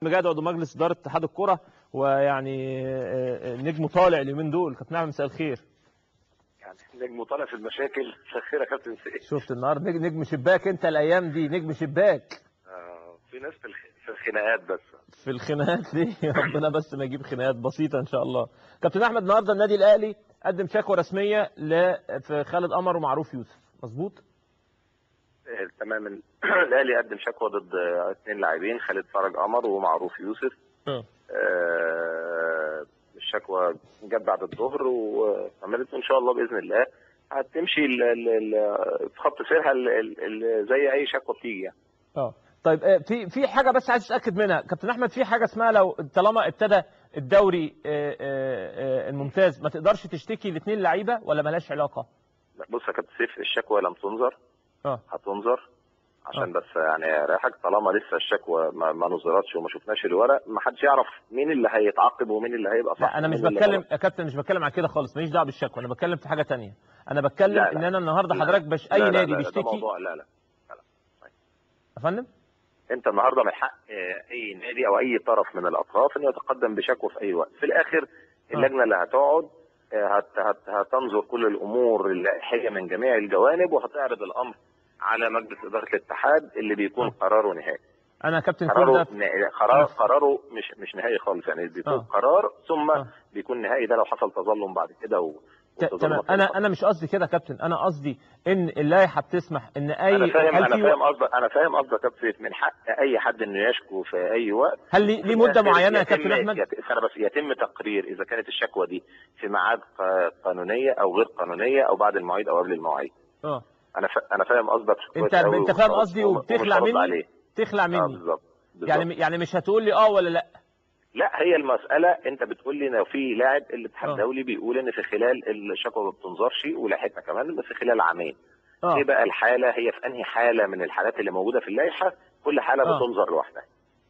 مجاد عضو مجلس اداره اتحاد الكره ويعني آه، آه، نجم طالع اليومين دول كابتن احمد مساء الخير يعني نجم طالع في المشاكل خير يا كابتن سيد شفت النهارده نجم نجم شباك انت الايام دي نجم شباك آه في ناس في الخ- في الخناقات بس في الخناقات دي ربنا بس ما يجيب خناقات بسيطه ان شاء الله كابتن احمد النهارده النادي الاهلي قدم شكوى رسميه ل في خالد قمر ومعروف يوسف مظبوط آه تماما الاهلي قدم شكوى ضد آه، اثنين لاعبين خالد فرج قمر ومعروف يوسف اه آه الشكوى جت بعد الظهر وكملت ان شاء الله باذن الله هتمشي ال- ال- ال- في خط سيرها ال- ال- ال- زي اي شكوى بتيجي يعني. اه طيب آه، في في حاجه بس عايز اتاكد منها كابتن احمد في حاجه اسمها لو طالما ابتدى الدوري آه، آه، آه، الممتاز ما تقدرش تشتكي لاثنين لعيبه ولا ملهاش علاقه بص يا كابتن سيف الشكوى لم تنظر اه هتنظر عشان آه. بس يعني اريحك طالما لسه الشكوى ما, ما نظرتش وما شفناش الورق ما حدش يعرف مين اللي هيتعاقب ومين اللي هيبقى صح لا انا مش ومين اللي بتكلم غلط. يا كابتن مش بتكلم عن كده خالص ماليش دعوه بالشكوى انا بتكلم في حاجه تانية انا بتكلم لا، لا. ان انا النهارده لا. حضرتك بش لا، اي لا، نادي لا، ده بيشتكي موضوع لا لا يا فندم انت النهارده من حق آه، اي نادي او اي طرف من الاطراف انه يتقدم بشكوى في اي وقت في الاخر اللجنه اللي هتقعد آه، هت هت هتنظر كل الامور اللائحيه من جميع الجوانب وهتعرض الامر على مجلس اداره الاتحاد اللي بيكون آه. قراره نهائي انا يا كابتن كل قراره ده ن- قرار قراره مش مش نهائي خالص يعني بيكون آه. قرار ثم آه. بيكون نهائي ده لو حصل تظلم بعد كده و... ت- والتظلم تمام هتبقى انا انا مش قصدي كده يا كابتن انا قصدي ان اللائحه بتسمح ان اي انا فاهم هل انا في فاهم قصدك انا فاهم قصدك يا كابتن من حق اي حد انه يشكو في اي وقت هل ليه ليه في مده الآخر معينه يا يتم- كابتن احمد يت- استنى بس يتم تقرير اذا كانت الشكوى دي في ميعاد ق- قانونيه او غير قانونيه او بعد المواعيد او قبل المواعيد اه انا ف... انا فاهم قصدك انت كويس أوي انت فاهم ومش- قصدي ومش وبتخلع هرد مني عليه. تخلع اه مني بالظبط بالظبط. يعني يعني مش هتقول لي اه ولا لا لا هي المسألة أنت بتقول لي لو في لاعب الاتحاد آه. الدولي بيقول إن في خلال الشكوى ما بتنظرش ولاحتنا كمان بس في خلال عامين. اه إيه بقى الحالة هي في أنهي حالة من الحالات اللي موجودة في اللائحة كل حالة آه. بتنظر لوحدها.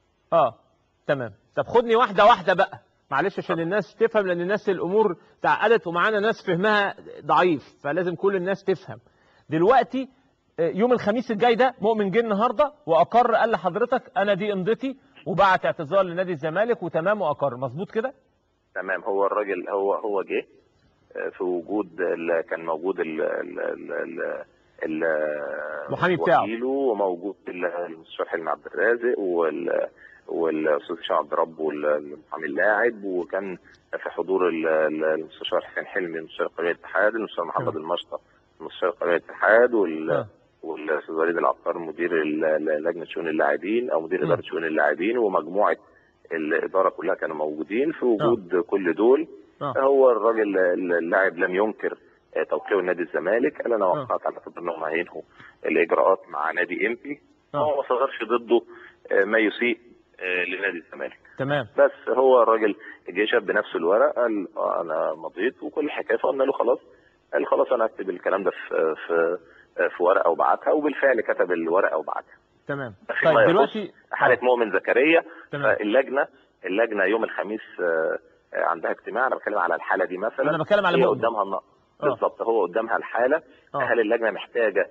اه تمام طب خدني واحده واحده بقى معلش عشان الناس تفهم لان الناس الامور تعقدت ومعانا ناس فهمها ضعيف فلازم كل الناس تفهم دلوقتي آه، يوم الخميس الجاي ده مؤمن جه النهارده واقر قال لحضرتك انا دي امضتي وبعت اعتذار لنادي الزمالك وتمام واقر مظبوط كده تمام هو الراجل هو هو جه آه، في وجود ال- كان موجود ال ال ال ال ال المحامي بتاعه. وكيله وموجود ال- المستشار حلمي عبد الرازق وال والاستاذ هشام عبد الرب والمحامي اللاعب وكان في حضور ال- ال- المستشار حسين حلمي مستشار قضيه الاتحاد المستشار محمد تمام. المشطه مستشار قضيه الاتحاد وال آه. والاستاذ وليد العطار مدير ال- ال- لجنه شؤون اللاعبين او مدير م. اداره شؤون اللاعبين ومجموعه الاداره كلها كانوا موجودين في وجود كل دول اه هو الراجل اللاعب لم ينكر آه، توقيع نادي الزمالك قال انا آه. وقعت على اعتبار انهم هينهوا الاجراءات مع نادي امبي آه. هو ما صدرش ضده آه، ما يسيء آه، لنادي الزمالك تمام بس هو الراجل جه شاب بنفس الورق قال آه، انا مضيت وكل الحكايه فقلنا له خلاص قال خلاص انا اكتب الكلام ده في في في ورقه وبعتها وبالفعل كتب الورقه وبعتها تمام فيما طيب يخص دلوقتي حاله مؤمن زكريا تمام فاللجنه اللجنه يوم الخميس آه، آه، عندها اجتماع انا بتكلم على الحاله دي مثلا انا بتكلم على هي مؤمن قدامها الن- آه. بالظبط هو قدامها الحاله آه. هل اللجنه محتاجه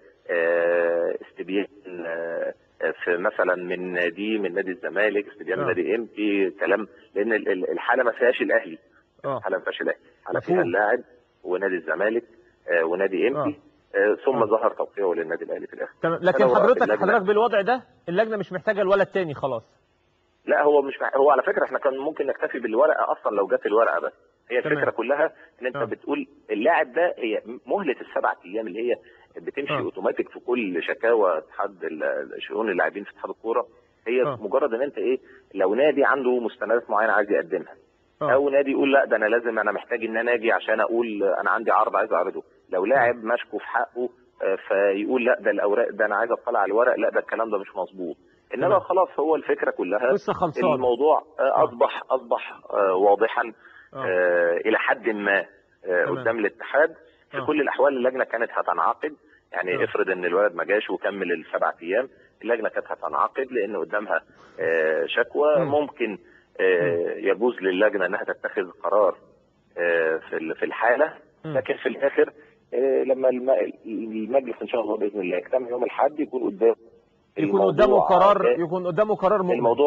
آه، استبيان آه، في مثلا من نادي من نادي الزمالك استبيان آه. من نادي امتي كلام لان ال- ال- الحاله ما فيهاش الاهلي اه الحاله ما فيهاش الاهلي الحاله مفهوم. فيها اللاعب ونادي الزمالك آه، ونادي امتي آه، ثم آه. ظهر توقيعه للنادي الاهلي في الاخر تمام لكن فلو حضرتك اللجنة- حضرتك بالوضع ده اللجنه مش محتاجه الولد تاني خلاص لا هو مش مح... هو على فكره احنا كان ممكن نكتفي بالورقه اصلا لو جت الورقه بس هي تمام. الفكره كلها ان انت آه. بتقول اللاعب ده هي مهله السبع ايام اللي هي بتمشي آه. اوتوماتيك في كل شكاوى اتحاد ال- شؤون اللاعبين في اتحاد الكوره هي آه. مجرد ان انت ايه لو نادي عنده مستندات معينه عايز يقدمها اه او نادي يقول لا ده انا لازم انا محتاج ان انا اجي عشان اقول انا عندي عرض عايز اعرضه لو لاعب مشكو في حقه آه، فيقول لا ده الاوراق ده انا عايز اطلع على الورق لا ده الكلام ده مش مظبوط انما تمام. خلاص هو الفكره كلها لسه خلصان الموضوع آه، اصبح اصبح آه، واضحا اه آه، الى حد ما آه، تمام. قدام الاتحاد في آه. كل الاحوال اللجنه كانت هتنعقد يعني آه. افرض ان الولد ما جاش وكمل السبع ايام اللجنه كانت هتنعقد لان قدامها آه، شكوى مم. ممكن آه، يجوز للجنه انها تتخذ قرار آه، في ال- في الحاله مم. لكن في الاخر آه، لما الم- المجلس ان شاء الله باذن الله يجتمع يوم الاحد يكون قدام يكون الموضوع قدامه قرار ده- يكون قدامه قرار مؤمن الموضوع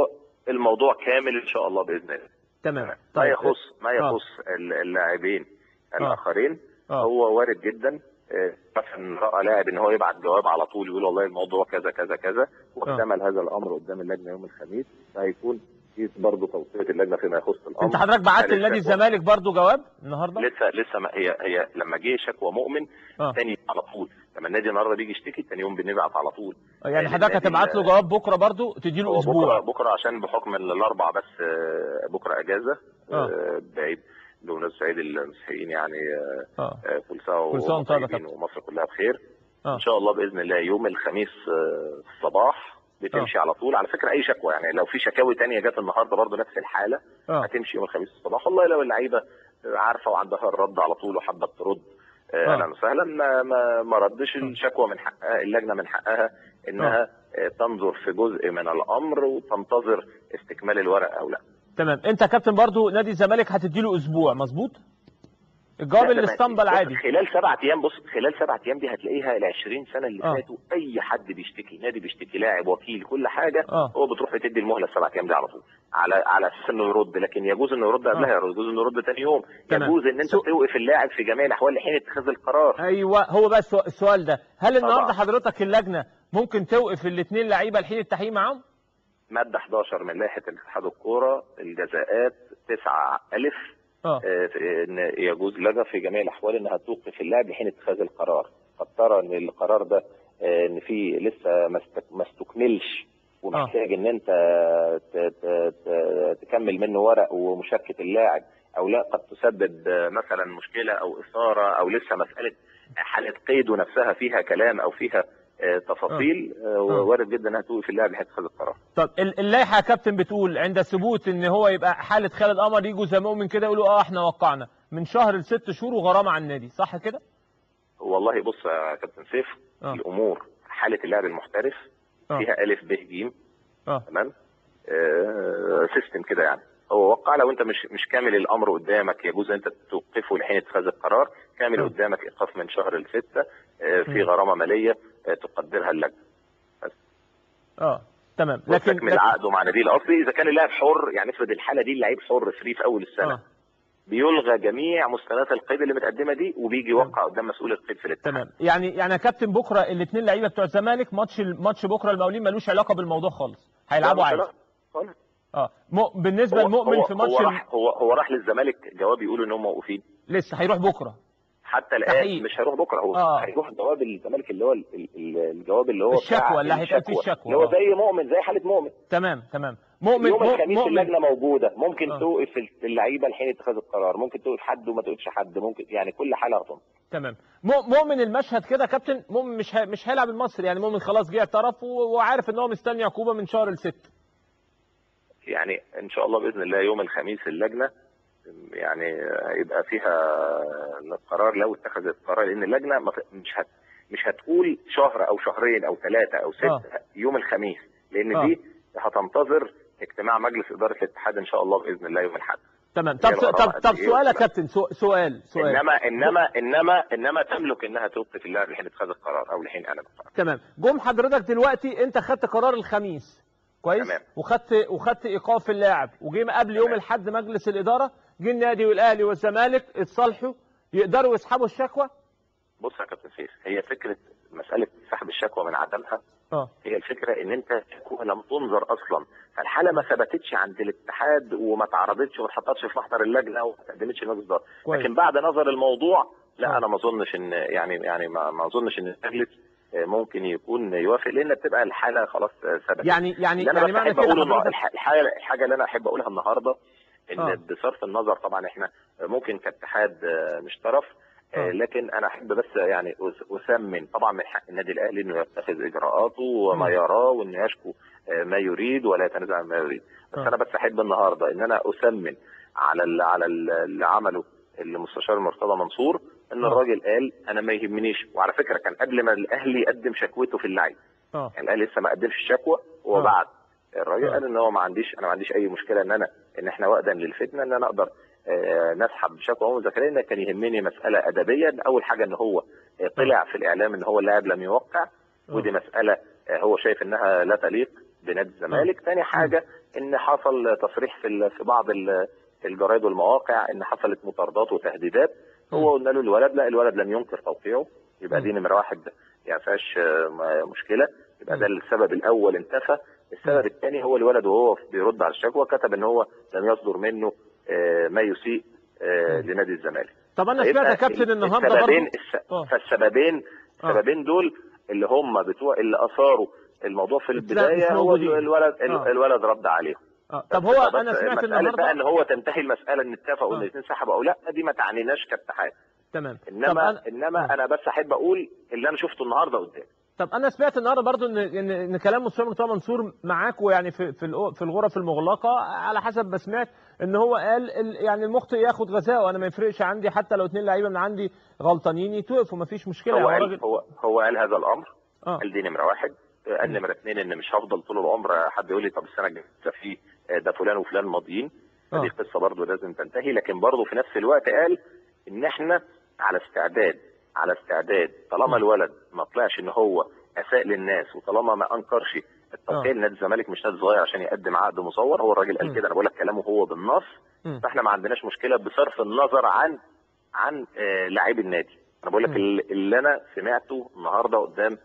الموضوع كامل ان شاء الله باذن الله تمام ما طيب يخص ما آه. يخص ال- اللاعبين الاخرين آه. هو وارد جدا آه، مثلا راى لاعب ان هو يبعت جواب على طول يقول والله الموضوع كذا كذا كذا واحتمل هذا الامر قدام اللجنه يوم الخميس فهيكون في برضه توصيه اللجنه فيما يخص الامر انت حضرتك بعت هل لنادي الشكوى- الزمالك برضو جواب النهارده لسه لسه ما هي هي لما جه شكوى مؤمن اه تاني على طول لما النادي النهارده بيجي يشتكي تاني يوم بنبعت على طول يعني لأن حضرتك النادي هتبعت له ال- جواب بكره برضو تديله هو اسبوع بكره بكره عشان بحكم ال- الاربع بس آه، بكره اجازه آه. آه، بعيد بمناسبه عيد المسيحيين يعني آه، اه آه، كل سنه كل سنة وأنت طيب يا طيبين كابتن. ومصر كلها بخير اه ان شاء الله باذن الله يوم الخميس آه، الصباح بتمشي على طول على فكره اي شكوى يعني لو في شكاوي تانية جت النهارده برضه نفس الحاله اه هتمشي يوم الخميس الصباح والله لو اللعيبه عارفه وعندها الرد على طول وحابه ترد آه، آه. اهلا وسهلا ما ما ما ردش الشكوى من حقها اللجنه من حقها انها آه، تنظر في جزء من الامر وتنتظر استكمال الورق او لا تمام انت يا كابتن برضو نادي الزمالك هتديله اسبوع مظبوط الجواب لا، ده ما- الاسطمبة بص، العادي خلال سبعة ايام بص خلال سبعة ايام دي هتلاقيها ال 20 سنه اللي آه. فاتوا اي حد بيشتكي نادي بيشتكي لاعب وكيل كل حاجه اه هو بتروح تدي المهله السبع ايام دي على طول على على اساس انه يرد لكن يجوز انه يرد قبلها يجوز انه يرد ثاني يوم تمام. يجوز ان انت سو- توقف اللاعب في جميع الاحوال لحين اتخاذ القرار ايوه هو بقى السو- السؤال ده هل النهارده طبعا. حضرتك اللجنه ممكن توقف الاثنين لعيبه لحين التحقيق معاهم ماده 11 من لائحه اتحاد الكوره الجزاءات 9 الف اه آه، ان يجوز لها في جميع الاحوال انها توقف اللاعب لحين اتخاذ القرار قد ترى ان القرار ده آه، ان في لسه ما است- ما استكملش ومحتاج ان انت ت- ت- ت- تكمل منه ورق ومشاركه اللاعب او لا قد تسبب آه، مثلا مشكله او اثاره او لسه مساله حاله قيده نفسها فيها كلام او فيها آه، تفاصيل آه، وارد جدا انها توقف اللاعب لحين اتخاذ القرار طب ال- اللائحه يا كابتن بتقول عند ثبوت ان هو يبقى حاله خالد قمر يجوا زي مؤمن كده يقولوا اه احنا وقعنا من شهر لست شهور وغرامه على النادي صح كده؟ والله بص يا كابتن سيف اه الامور حاله اللاعب المحترف اه فيها الف ب ج اه تمام آه سيستم كده يعني هو وقع لو انت مش مش كامل الامر قدامك يجوز انت توقفه لحين اتخاذ القرار كامل اه. قدامك ايقاف من شهر لستة آه في مم. غرامه ماليه آه تقدرها اللجنه اه تمام لكن وتكمل لكن عقده مع نادي الاصلي اذا كان اللاعب حر يعني افرض الحاله دي اللعيب حر فري في اول السنه اه بيلغى جميع مستندات القيد اللي متقدمه دي وبيجي يوقع قدام مسؤول القيد في الاتحاد تمام يعني يعني يا كابتن بكره الاثنين لعيبه بتوع الزمالك ماتش ماتش بكره المقاولين ملوش علاقه بالموضوع خالص هيلعبوا لا، عادي لا، خالص. اه م... بالنسبه هو لمؤمن هو في ماتش هو ال- راح هو هو راح للزمالك جواب يقول ان هم موقوفين لسه هيروح بكره حتى تحقيق. الان مش هيروح بكره هو آه. هيروح جواب الزمالك اللي هو ال- ال- الجواب اللي هو الشكوى بتاع اللي هيتقال فيه الشكوى، اللي هو آه. زي مؤمن زي حاله مؤمن تمام تمام مؤمن يوم مؤ- الخميس مؤمن اللجنه موجوده ممكن آه. توقف اللعيبه لحين اتخاذ القرار ممكن توقف حد وما توقفش حد ممكن يعني كل حاله هتنظر تمام مؤ- مؤمن المشهد كده يا كابتن مؤمن مش ه... مش هيلعب المصري يعني مؤمن خلاص جه اعترف و... وعارف ان هو مستني عقوبه من شهر لست يعني ان شاء الله باذن الله يوم الخميس اللجنه يعني هيبقى فيها القرار لو اتخذت قرار لان اللجنه ما ت- مش هت مش هتقول شهر او شهرين او ثلاثه او سته آه. يوم الخميس لان آه. دي هتنتظر اجتماع مجلس اداره الاتحاد ان شاء الله باذن الله يوم الاحد تمام طب هي طب الغرامة طب قد إيه سؤال يا وكده. كابتن سو- سؤال سؤال انما انما انما انما تملك انها توقف اللاعب لحين اتخاذ القرار او لحين اعلان القرار تمام جم حضرتك دلوقتي انت خدت قرار الخميس كويس تمام. وخدت وخدت ايقاف اللاعب وجه قبل يوم تمام. الاحد مجلس الاداره جه النادي والاهلي والزمالك اتصالحوا يقدروا يسحبوا الشكوى بص يا كابتن سيف هي فكره مساله سحب الشكوى من عدمها اه هي الفكره ان انت الشكوى لم تنظر اصلا فالحاله ما ثبتتش عند الاتحاد وما اتعرضتش وما اتحطتش في محضر اللجنه وما تقدمتش لمجلس الاداره كويس. لكن بعد نظر الموضوع لا آه. انا ما اظنش ان يعني يعني ما ما اظنش ان المجلس آه، ممكن يكون يوافق لان بتبقى الحاله خلاص آه، ثبتت يعني يعني اللي انا يعني بس معنى احب كده اقوله النهار- حضرتك الح- الحاجه الحاجه اللي انا احب اقولها النهارده ان آه. بصرف النظر طبعا احنا ممكن كاتحاد آه، مش طرف آه، آه. لكن انا احب بس يعني أس- اثمن طبعا من حق النادي الاهلي انه يتخذ اجراءاته وما مم. يراه وانه يشكو آه، ما يريد ولا يتنازع عن ما يريد بس آه. انا بس احب النهارده ان انا اثمن على ال على ال- اللي عمله المستشار مرتضى منصور ان آه. الراجل قال انا ما يهمنيش وعلى فكره كان قبل ما الاهلي يقدم شكوته في اللعيب اه يعني الاهلي لسه ما قدمش الشكوى هو آه. بعد الراجل آه. قال ان هو ما عنديش انا ما عنديش اي مشكله ان انا ان احنا وقتا للفتنه ان انا اقدر آه، نسحب شكوى عمر زكريا لان كان يهمني مساله ادبيه إن اول حاجه ان هو آه، طلع في الاعلام ان هو اللاعب لم يوقع ودي مساله آه، هو شايف انها لا تليق بنادي الزمالك ثاني حاجه ان حصل تصريح في ال- في بعض ال- الجرايد والمواقع ان حصلت مطاردات وتهديدات هو قلنا له الولد لا الولد لم ينكر توقيعه يبقى دي نمره واحد يعني فيهاش آه، م- مشكله يبقى ده السبب الاول انتفى السبب الثاني هو الولد وهو بيرد على الشكوى كتب ان هو لم يصدر منه آه، ما يسيء آه، لنادي الزمالك طب انا فيبقى سمعت يا كابتن ال- النهارده السببين برضو الس... آه. فالسببين آه. السببين دول اللي هم بتوع اللي اثاروا الموضوع في لا، البدايه مش هو موجودين. الولد آه. الولد رد عليهم آه. طب هو بس انا سمعت مسألة بقى النهارده ان هو تنتهي المساله ان اتفقوا آه. ان الاثنين سحبوا او لا دي ما تعنيناش كاتحاد تمام طب انما أنا... انما آه. انا بس احب اقول اللي انا شفته النهارده قدامي طب انا سمعت النهارده برضو ان ان, إن كلام مستشار مرتضى منصور معاكوا يعني في في الأو- في الغرف المغلقه على حسب ما سمعت ان هو قال ال- يعني المخطئ ياخد غثاءه انا ما يفرقش عندي حتى لو اثنين لعيبه من عندي غلطانين يتوقفوا ما فيش مشكله هو يعني قال هو هو قال هذا الامر اه قال دي نمره واحد قال نمره اثنين ان مش هفضل طول العمر حد يقول لي طب السنه الجايه في ده فلان وفلان ماضيين آه. دي قصه برضه لازم تنتهي لكن برضه في نفس الوقت قال ان احنا على استعداد على استعداد طالما الولد ما طلعش ان هو اساء للناس وطالما ما انكرش التوقيع آه. نادي الزمالك مش نادي صغير عشان يقدم عقد مصور هو الراجل م. قال كده انا بقول لك كلامه هو بالنص مم. فاحنا ما عندناش مشكله بصرف النظر عن عن آه، لاعبي النادي انا بقول لك مم. اللي اللي انا سمعته النهارده قدام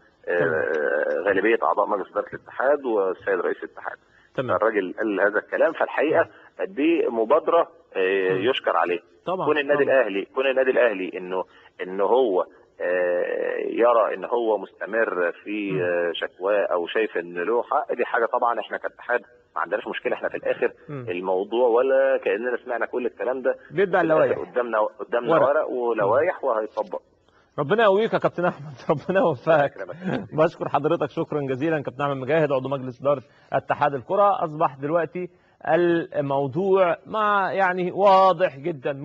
آه، غالبيه اعضاء مجلس اداره الاتحاد والسيد رئيس الاتحاد تمام الراجل قال هذا الكلام فالحقيقه دي مبادره آه، مم. يشكر عليها طبعا كون النادي طبعا. الاهلي كون النادي الاهلي انه انه هو آه، يرى ان هو مستمر في مم. آه، شكواه او شايف ان له حق دي حاجه طبعا احنا كاتحاد ما عندناش مشكله احنا في الاخر مم. الموضوع ولا كاننا سمعنا كل الكلام ده بيتبع في الآخر اللوائح قدامنا قدامنا ورق. ورق, ولوائح وهيطبق ربنا يقويك يا كابتن احمد ربنا يوفقك يكرمك. بشكر حضرتك شكرا جزيلا كابتن احمد مجاهد عضو مجلس اداره اتحاد الكره اصبح دلوقتي الموضوع مع يعني واضح جدا